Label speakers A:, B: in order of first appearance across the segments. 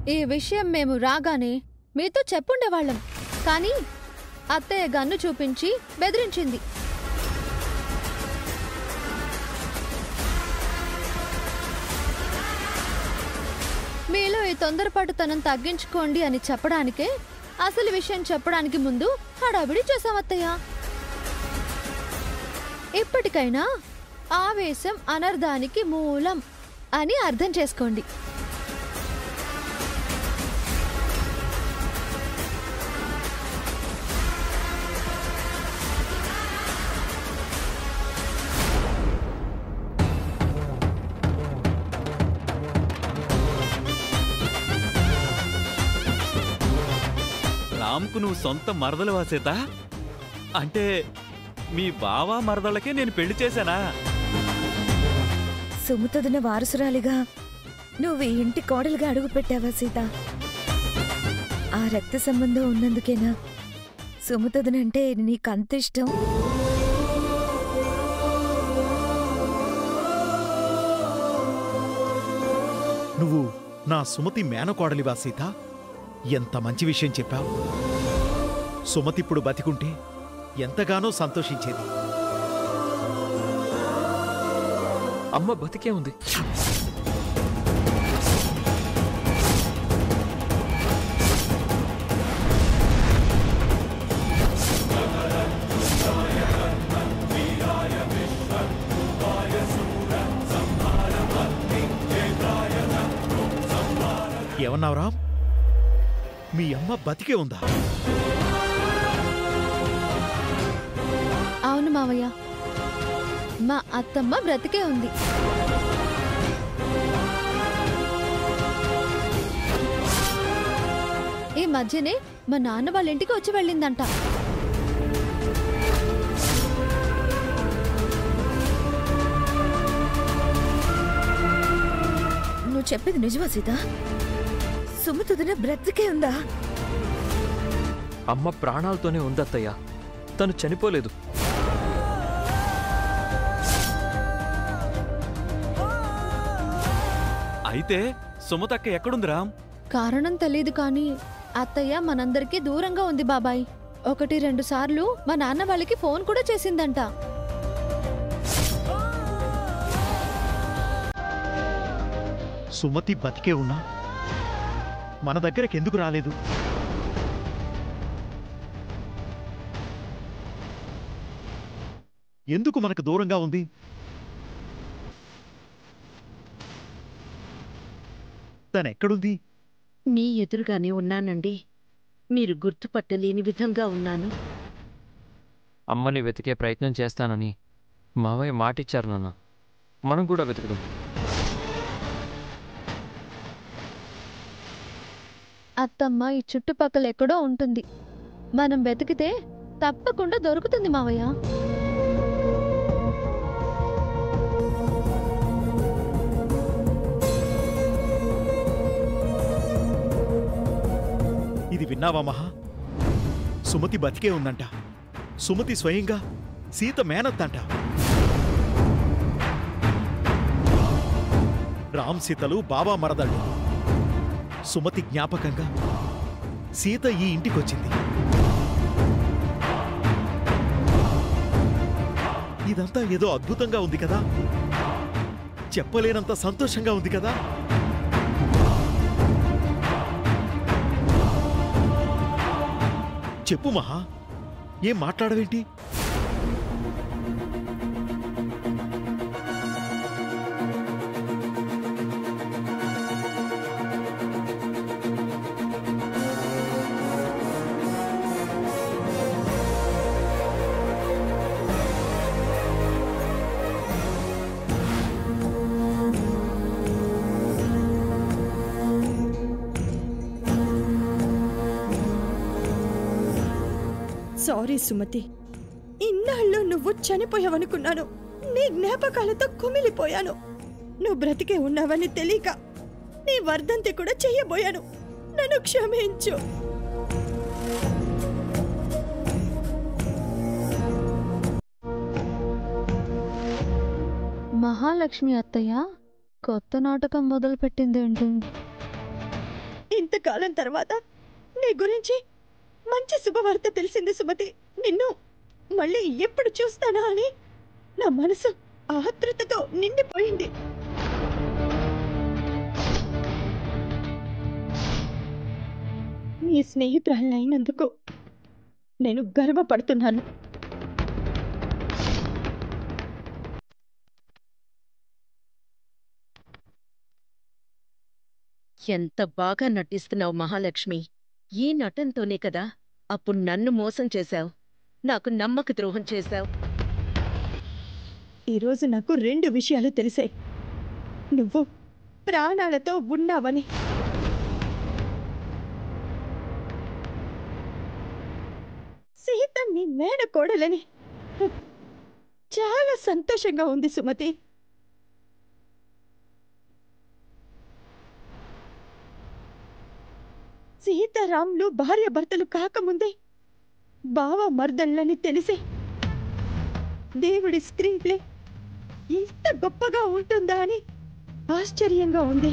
A: ఈ విషయం మేము రాగానే మీతో చెప్పుండేవాళ్ళం కానీ అత్తయ్య గన్ను చూపించి బెదిరించింది మీలో ఈ తొందరపాటుతనం తగ్గించుకోండి అని చెప్పడానికే అసలు విషయం చెప్పడానికి ముందు హడావిడి చేశాం అత్తయ్య ఇప్పటికైనా ఆవేశం అనర్థానికి మూలం అని అర్థం చేసుకోండి
B: రామ్కు నువ్వు సొంత మరదలు వాసేత అంటే మీ బావ మరదలకే నేను పెళ్లి చేశానా
C: సుముతదిన వారసురాలిగా నువ్వు ఈ ఇంటి కోడలుగా అడుగు పెట్టావా సీత ఆ రక్త సంబంధం ఉన్నందుకేనా సుముతదనంటే నీకంత ఇష్టం
D: నువ్వు నా సుమతి మేనకోడలివా సీత ఎంత మంచి విషయం చెప్పావు సుమతిప్పుడు బతికుంటే ఎంతగానో సంతోషించేది
E: అమ్మ బతికే ఉంది
D: ఏమన్నావు రామ్ మీ అమ్మ బతికే ఉందా
A: అవును మావయ్య మా అత్తమ్మ బ్రతికే ఉంది ఈ మధ్యనే మా నాన్న వాళ్ళ ఇంటికి వచ్చి వెళ్ళిందంట
C: నువ్వు చెప్పేది నిజమా సీత సుముతదిన బ్రతికే ఉందా
E: అమ్మ ప్రాణాలతోనే ఉందత్తయ్య తను చనిపోలేదు
B: అయితే సుమతక్క ఎక్కడుంది రామ్
A: కారణం తెలీదు కానీ అత్తయ్య మనందరికీ దూరంగా ఉంది బాబాయ్ ఒకటి రెండు సార్లు మా నాన్న వాళ్ళకి ఫోన్ కూడా చేసిందంట
D: సుమతి బతికే ఉన్నా మన దగ్గరకు ఎందుకు రాలేదు ఎందుకు మనకు దూరంగా ఉంది తనెక్కడుంది
F: మీ ఎదురుగానే ఉన్నానండి మీరు గుర్తుపట్టలేని విధంగా ఉన్నాను
E: అమ్మని వెతికే ప్రయత్నం చేస్తానని మావయ్య మాటిచ్చారు నాన్న మనం కూడా వెతుకుదాం
A: అత్తమ్మ ఈ చుట్టుపక్కల ఎక్కడో ఉంటుంది మనం వెతికితే తప్పకుండా దొరుకుతుంది మావయ్య
D: ఇది విన్నావా మహా సుమతి బతికే ఉందంట సుమతి స్వయంగా సీత మేనత్తంట రామ్ సీతలు బాబా మరదళ్ళు సుమతి జ్ఞాపకంగా సీత ఈ ఇంటికొచ్చింది ఇదంతా ఏదో అద్భుతంగా ఉంది కదా చెప్పలేనంత సంతోషంగా ఉంది కదా చెప్పు మహా ఏం మాట్లాడవేంటి
G: సారీ సుమతి ఇన్నాళ్ళు నువ్వు చనిపోయావనుకున్నాను నీ జ్ఞాపకాలతో కుమిలిపోయాను నువ్వు బ్రతికే ఉన్నావని తెలియక నీ వర్ధంతి కూడా చెయ్యబోయాను నన్ను క్షమించు
A: మహాలక్ష్మి అత్తయ్య కొత్త నాటకం మొదలుపెట్టిందేంటి
G: ఇంతకాలం తర్వాత నీ గురించి మంచి శుభవార్త తెలిసింది సుమతి నిన్ను మళ్ళీ ఎప్పుడు చూస్తానా అని నా మనసు ఆత్రుతతో నిండిపోయింది నీ స్నేహితురాలైనందుకు నేను గర్వపడుతున్నాను
F: ఎంత బాగా నటిస్తున్నావు మహాలక్ష్మి ఈ నటనతోనే కదా అప్పుడు నన్ను మోసం చేశావు నాకు నమ్మక ద్రోహం చేశావు
G: ఈరోజు నాకు రెండు విషయాలు తెలిసాయి నువ్వు ప్రాణాలతో ఉన్నావని సీత నీ మేడ కోడలని చాలా సంతోషంగా ఉంది సుమతి సీతారాములు భార్య భర్తలు కాకముందే బావ మర్దళ్ళని తెలిసి దేవుడి స్క్రీన్ ప్లే ఇంత గొప్పగా ఉంటుందా అని ఆశ్చర్యంగా ఉంది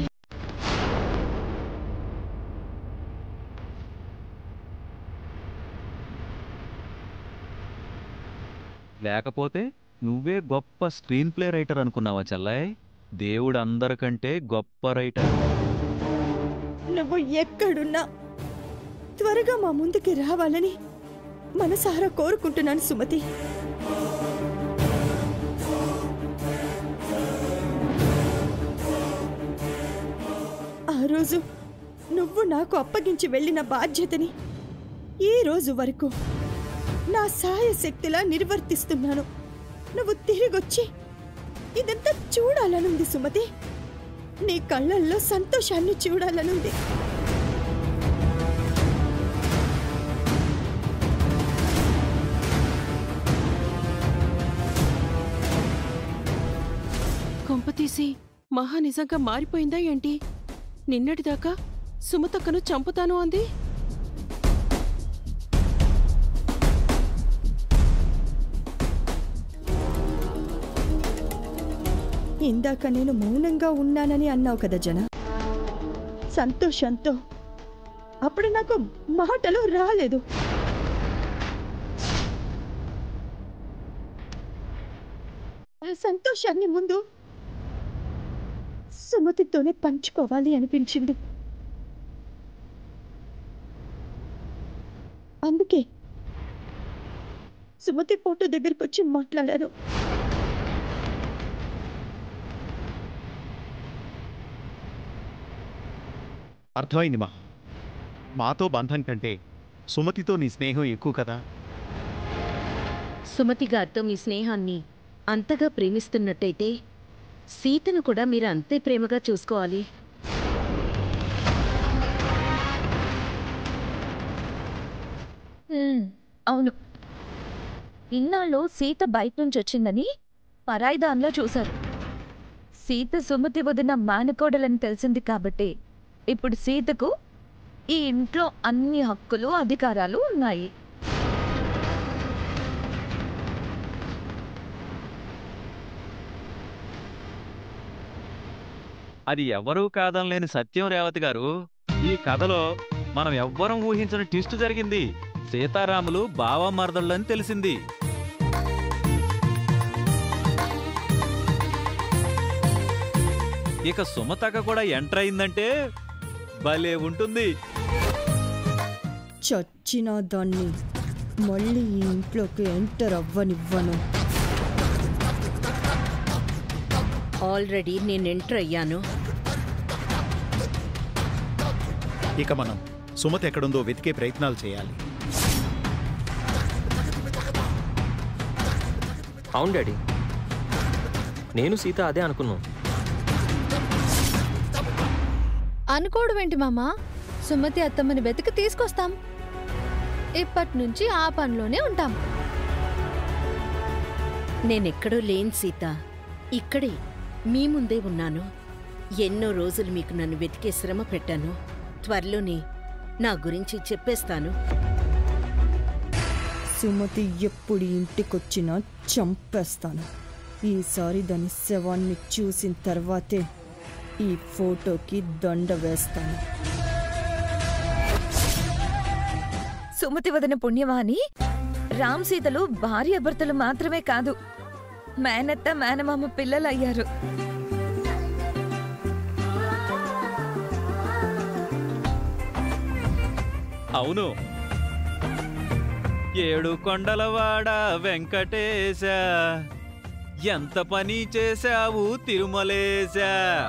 B: లేకపోతే నువ్వే గొప్ప స్క్రీన్ ప్లే రైటర్ అనుకున్నావా చెల్లాయ్ దేవుడు అందరికంటే గొప్ప రైటర్
G: నువ్వు ఎక్కడున్నా త్వరగా మా ముందుకి రావాలని మనసారా కోరుకుంటున్నాను సుమతి ఆ రోజు నువ్వు నాకు అప్పగించి వెళ్ళిన బాధ్యతని ఈ రోజు వరకు నా సాయ శక్తిలా నిర్వర్తిస్తున్నాను నువ్వు తిరిగొచ్చి ఇదంతా చూడాలనుంది సుమతి నీ కళ్ళల్లో సంతోషాన్ని చూడాలనుంది
H: కొంపతీసి మహా నిజంగా మారిపోయిందా ఏంటి నిన్నటిదాకా సుమతక్కను చంపుతాను అంది
G: ఇందాక నేను మౌనంగా ఉన్నానని అన్నావు కదా జన సంతోషంతో అప్పుడు నాకు మాటలు రాలేదు ఆ సంతోషాన్ని ముందు సుమతితోనే పంచుకోవాలి అనిపించింది అందుకే సుమతి ఫోటో దగ్గరికి వచ్చి మాట్లాడాను
D: అర్థమైంది మా మాతో బంధం కంటే సుమతితో నీ స్నేహం ఎక్కువ కదా
F: సుమతి గారితో మీ స్నేహాన్ని అంతగా ప్రేమిస్తున్నట్టయితే సీతను కూడా మీరు అంతే ప్రేమగా చూసుకోవాలి
C: ఉమ్, అవును ఇన్నాళ్ళు సీత బయట నుంచి వచ్చిందని పరాయిదాన్లో చూశారు సీత సుమతి వదిన మానకోడలని తెలిసింది కాబట్టి ఇప్పుడు సీతకు ఈ ఇంట్లో అన్ని హక్కులు అధికారాలు ఉన్నాయి
B: అది ఎవరూ కాదనలేని సత్యం రేవతి గారు ఈ కథలో మనం ఎవ్వరం ఊహించని ట్విస్ట్ జరిగింది సీతారాములు బావ మరదళ్ళని తెలిసింది ఇక సుమతక కూడా ఎంటర్ అయిందంటే భలే ఉంటుంది
G: చచ్చిన దాన్ని మళ్ళీ ఈ ఇంట్లోకి ఎంటర్ అవ్వనివ్వను
F: ఆల్రెడీ నేను ఎంటర్ అయ్యాను
D: ఇక మనం సుమతి ఎక్కడుందో వెతికే ప్రయత్నాలు చేయాలి
E: అవును డాడీ నేను సీత అదే అనుకున్నాం
A: అనుకోవడం ఏంటి మామా సుమతి అత్తమ్మని వెతికి తీసుకొస్తాం ఇప్పటి నుంచి ఆ పనిలోనే ఉంటాం
F: నేనెక్కడో లేను సీత ఇక్కడే మీ ముందే ఉన్నాను ఎన్నో రోజులు మీకు నన్ను వెతికే శ్రమ పెట్టాను త్వరలోనే నా గురించి చెప్పేస్తాను
G: సుమతి ఎప్పుడు ఇంటికొచ్చినా చంపేస్తాను ఈసారి దాని శవాన్ని చూసిన తర్వాతే ఈ ఫోటోకి దండ వేస్తాను
C: సుమతి వదిన పుణ్యమా అని రామ్ సీతలు భార్యాభర్తలు మాత్రమే కాదు మేనత్త మేనమామ పిల్లలయ్యారు
B: అవును ఏడు కొండలవాడ వెంకటేశ ఎంత పని చేశావు తిరుమలేశా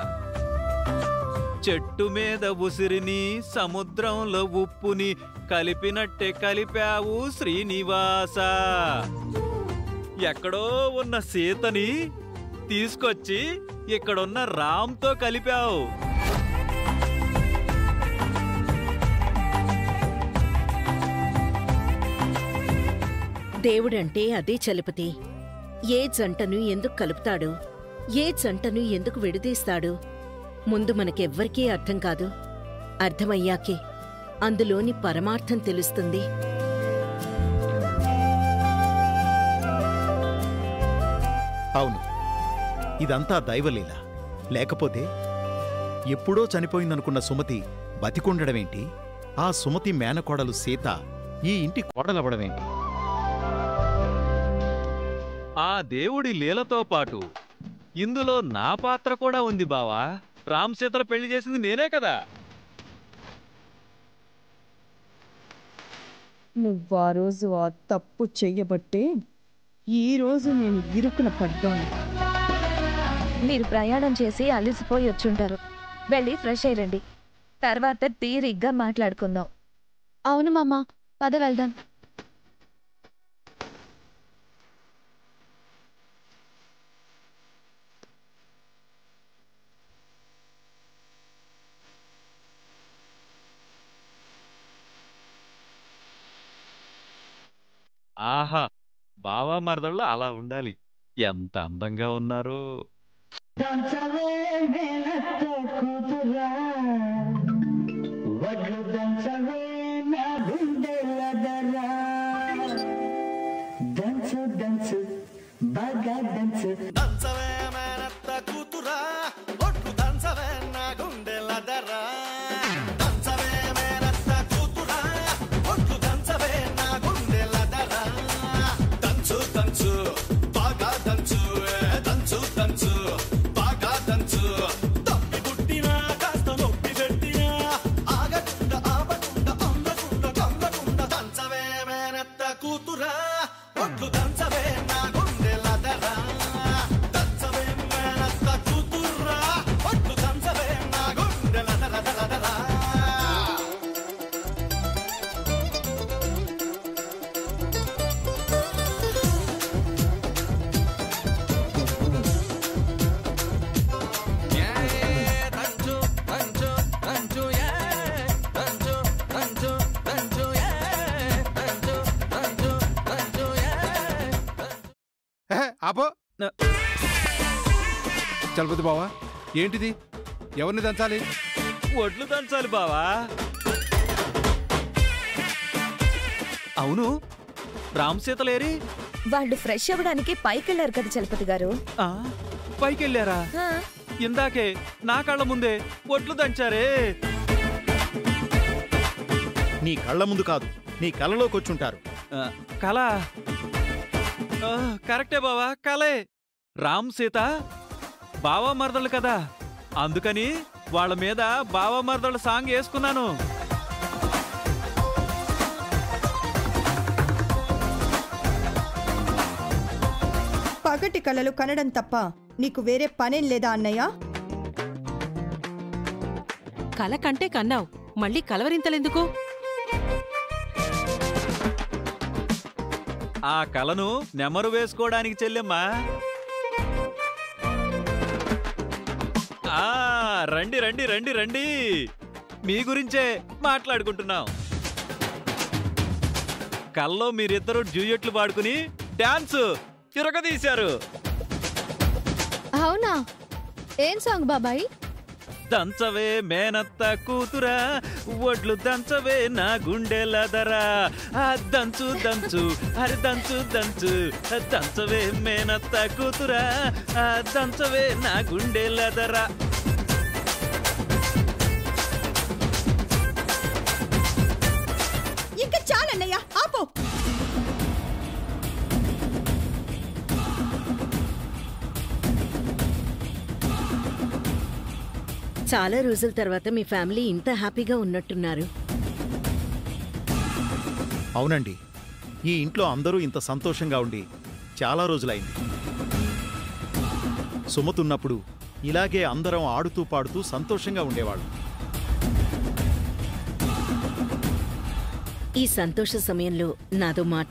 B: చెట్టు మీద ఉసిరిని సముద్రంలో ఉప్పుని కలిపినట్టే కలిపావు శ్రీనివాస ఎక్కడో ఉన్న సీతని తీసుకొచ్చి ఇక్కడున్న రామ్తో కలిపావు
F: దేవుడంటే అదే చలపతి ఏ జంటను ఎందుకు కలుపుతాడు ఏ జంటను ఎందుకు విడదీస్తాడు ముందు మనకెవ్వరికీ అర్థం కాదు అర్థమయ్యాకే అందులోని పరమార్థం తెలుస్తుంది
D: అవును ఇదంతా దైవలీల లేకపోతే ఎప్పుడో చనిపోయిందనుకున్న సుమతి బతికుండడమేంటి ఆ సుమతి మేనకోడలు సీత ఈ ఇంటి కోడలవ్వడమేంటి
B: ఆ దేవుడి లీలతో పాటు ఇందులో నా పాత్ర కూడా ఉంది బావా రామ్ సీతలు పెళ్లి చేసింది నేనే కదా
G: నువ్వు ఆ రోజు ఆ తప్పు చెయ్యబట్టే ఈ రోజు నేను ఇరుకున పడ్డాను
C: మీరు ప్రయాణం చేసి అలసిపోయి వచ్చుంటారు వెళ్ళి ఫ్రెష్ అయ్యండి తర్వాత తీరిగ్గా మాట్లాడుకుందాం
A: అవును మామ పద వెళ్దాం
B: ఆహా బావా మరదళ్ళు అలా ఉండాలి ఎంత అందంగా ఉన్నారు
I: దంచవే మేనత్త కూతురా ఒట్టు దంచవే నా గుండెలదరా దంచవే మేనత్త కూతురా ఒట్టు దంచవే నా గుండెలదరా దంచు దంచు బాగా దంచు ఏ దంచు దంచు బాగా దంచు తప్పి పుట్టినా కాస్త నొప్పి పెట్టినా ఆగకుండా ఆపకుండా అందకుండా కమ్మకుండా దంచవే మేనత్త కూతురా ఒట్లు దంచవే నా గుండెలదరా దంచవే మేనత్త కూతురా ఒట్లు దంచవే నా గుండెలదరదరదరా
J: ఆపో
B: నా-
J: చలపతి బావా ఏంటిది ఎవరిని దంచాలి
B: ఒడ్లు దంచాలి బావా అవును రామ్ సీతలేరి
C: వాళ్ళు ఫ్రెష్ అవ్వడానికి పైకెళ్ళారు కదా చలపతి గారు
B: ఆ, పైకెళ్ళారా
C: ఆ,
B: ఇందాకే నా కళ్ళ ముందే ఒడ్లు దంచారే
D: నీ కళ్ళ ముందు కాదు నీ కలలోకొచ్చుంటారు
B: ఆ, కళ ఆ, కరెక్టే బావా కలే రామ్ సీత బావా మరదలు కదా అందుకని వాళ్ళ మీద బావా మరదలు సాంగ్ వేసుకున్నాను
G: పగటి కలలు కనడం తప్ప నీకు వేరే పనేం లేదా అన్నయ్య
H: కల కంటే కన్నావు మళ్ళీ కలవరింతలెందుకు
B: ఆ కలను నెమరు వేసుకోవడానికి చెల్లెమ్మా ఆ రండి రండి రండి రండి మీ గురించే మాట్లాడుకుంటున్నాం కల్లో మీరిద్దరూ డ్యూయెట్లు పాడుకుని డాన్స్ తిరగదీశారు
A: అవునా ఏం సాంగ్ బాబాయ్
B: దంచవే మేనత్త కూతురా ఒడ్లు దంచవే నా గుండెలదరా ఆ దంచు దంచు అరే దంచు దంచు దంచవే మేనత్త కూతురా ఆ దంచవే నా గుండెలదరా
G: ఇంకా చాలన్నయ్య
F: చాలా రోజుల తర్వాత మీ ఫ్యామిలీ ఇంత హ్యాపీగా ఉన్నట్టున్నారు
D: అవునండి ఈ ఇంట్లో అందరూ ఇంత సంతోషంగా ఉండి చాలా రోజులైంది సుమతున్నప్పుడు ఇలాగే అందరం ఆడుతూ పాడుతూ సంతోషంగా ఉండేవాళ్ళం
F: ఈ సంతోష సమయంలో నాదో మాట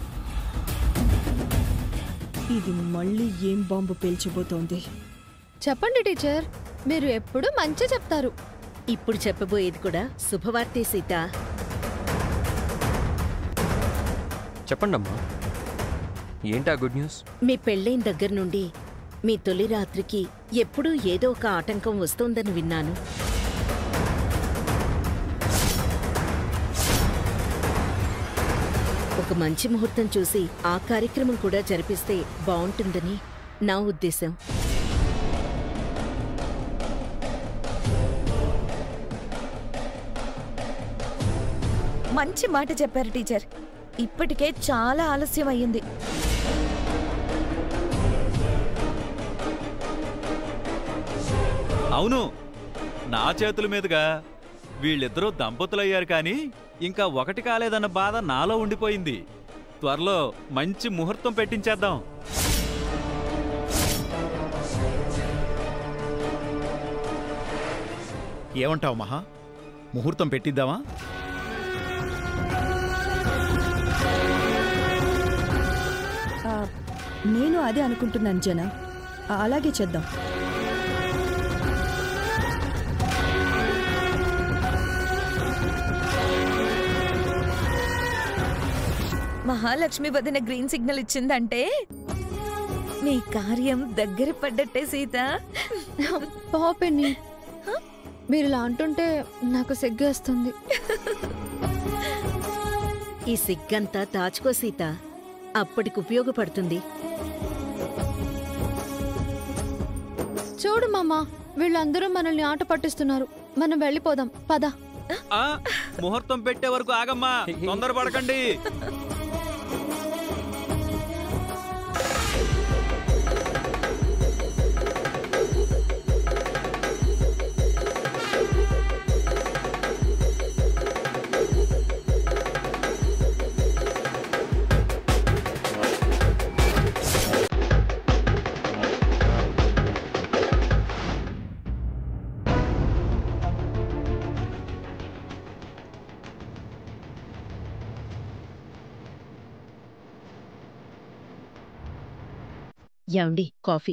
G: ఇది మళ్ళీ ఏం బాంబు పేల్చబోతోంది
A: చెప్పండి టీచర్ మీరు ఎప్పుడు మంచి చెప్తారు
F: ఇప్పుడు చెప్పబోయేది కూడా శుభవార్తే సీత
E: చెప్పండి అమ్మా ఏంటా గుడ్ న్యూస్
F: మీ పెళ్ళైన దగ్గర నుండి మీ తొలి రాత్రికి ఎప్పుడూ ఏదో ఒక ఆటంకం వస్తోందని విన్నాను ఒక మంచి ముహూర్తం చూసి ఆ కార్యక్రమం కూడా జరిపిస్తే బావుంటుందని నా ఉద్దేశం
C: మంచి మాట చెప్పారు టీచర్ ఇప్పటికే చాలా ఆలస్యం అయ్యింది
B: అవును నా చేతుల మీదుగా వీళ్ళిద్దరూ దంపతులయ్యారు కానీ ఇంకా ఒకటి కాలేదన్న బాధ నాలో ఉండిపోయింది త్వరలో మంచి ముహూర్తం పెట్టించేద్దాం
D: ఏమంటావు మహా ముహూర్తం పెట్టిద్దామా
G: ఆ, నేను అదే అనుకుంటున్నాను జన ఆ, అలాగే చేద్దాం
C: మహాలక్ష్మి వదిన గ్రీన్ సిగ్నల్ ఇచ్చిందంటే మీ కార్యం దగ్గర పడ్డట్టే సీత
A: పాపిని మీరు ఇలా అంటుంటే నాకు సిగ్గేస్తుంది
F: ఈ సిగ్గంతా దాచుకో సీత అప్పటికి ఉపయోగపడుతుంది
A: చూడు మామ వీళ్ళందరూ మనల్ని ఆట పట్టిస్తున్నారు మనం వెళ్ళిపోదాం పద
B: ఆ ముహూర్తం పెట్టే వరకు ఆగమ్మా తొందరపడకండి
F: యాండి కాఫీ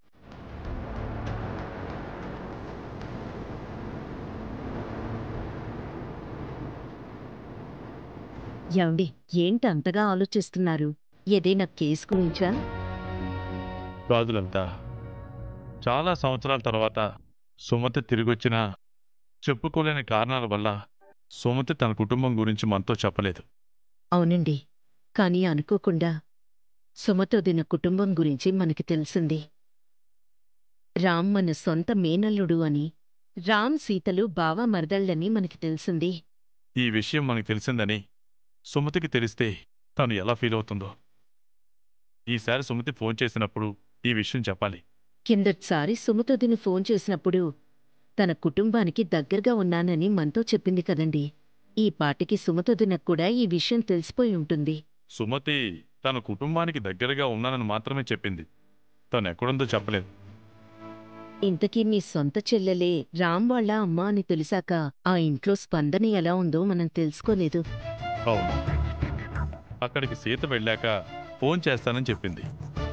F: యాండి ఏంటి అంతగా ఆలోచిస్తున్నారు ఏదైనా కేసు గురించా
K: రాజులంతా చాలా సంవత్సరాల తర్వాత సుమతి తిరిగొచ్చిన చెప్పుకోలేని కారణాల వల్ల సుమతి తన కుటుంబం గురించి మనతో చెప్పలేదు
F: అవునండి కానీ అనుకోకుండా సుమతోదిన కుటుంబం గురించి మనకి తెలిసింది రామ్ మన సొంత మేనల్లుడు అని రామ్ సీతలు బావ మరదళ్ళని మనకి తెలిసింది
K: ఈ విషయం మనకు తెలిసిందని సుమతికి తెలిస్తే తను ఎలా ఫీల్ అవుతుందో ఈసారి సుమతి ఫోన్ చేసినప్పుడు ఈ విషయం చెప్పాలి
F: కిందటిసారి సుమతోదిని ఫోన్ చేసినప్పుడు తన కుటుంబానికి దగ్గరగా ఉన్నానని మనతో చెప్పింది కదండి ఈ పాటికి సుమతోదినకు కూడా ఈ విషయం తెలిసిపోయి ఉంటుంది
K: సుమతి తన కుటుంబానికి దగ్గరగా ఉన్నానని మాత్రమే చెప్పింది తను ఎక్కడుందో చెప్పలేదు
F: ఇంతకీ మీ సొంత చెల్లెలే రామ్ వాళ్ళ అమ్మ అని తెలిసాక ఆ ఇంట్లో స్పందన ఎలా ఉందో మనం తెలుసుకోలేదు
K: అవును అక్కడికి సీత వెళ్ళాక ఫోన్ చేస్తానని చెప్పింది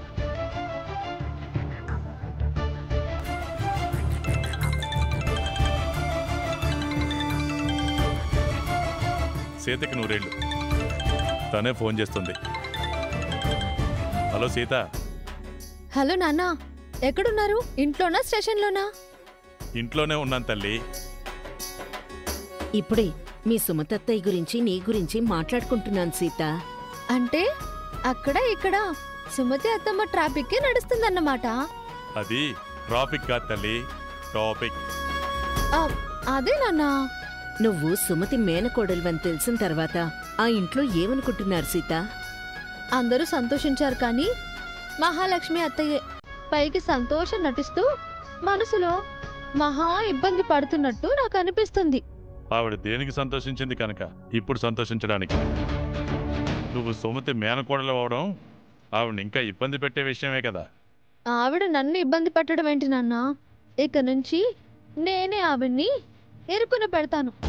K: సీతకి నూరేళ్ళు తనే ఫోన్ చేస్తుంది హలో సీత
A: హలో నాన్న ఎక్కడున్నారు ఇంట్లోనా స్టేషన్లోనా
K: ఇంట్లోనే ఉన్నాను తల్లి
F: ఇప్పుడే మీ సుమతత్తయ్య గురించి నీ గురించి మాట్లాడుకుంటున్నాను సీత
A: అంటే అక్కడ ఇక్కడ సుమతి అత్తమ్మ ట్రాఫిక్ కి నడుస్తుందన్నమాట
K: అది ట్రాఫిక్ కాదు తల్లి టాపిక్
A: ఆ, అదే నాన్నా
F: నువ్వు సుమతి మేనకోడలువని తెలిసిన తర్వాత ఆ ఇంట్లో ఏమనుకుంటున్నారు సీత
A: అందరూ సంతోషించారు కానీ మహాలక్ష్మి అత్తయ్యే పైకి సంతోషం నటిస్తూ మనసులో మహా ఇబ్బంది పడుతున్నట్టు నాకు అనిపిస్తుంది
K: ఆవిడ దేనికి సంతోషించింది కనుక ఇప్పుడు సంతోషించడానికి నువ్వు సుమతి మేనకోడలు అవడం ఆవిడ ఇంకా ఇబ్బంది పెట్టే విషయమే కదా
A: ఆవిడ నన్ను ఇబ్బంది పెట్టడం ఏంటి నాన్న ఇక నుంచి నేనే ఆవిడ్ని ఎరుకున పెడతాను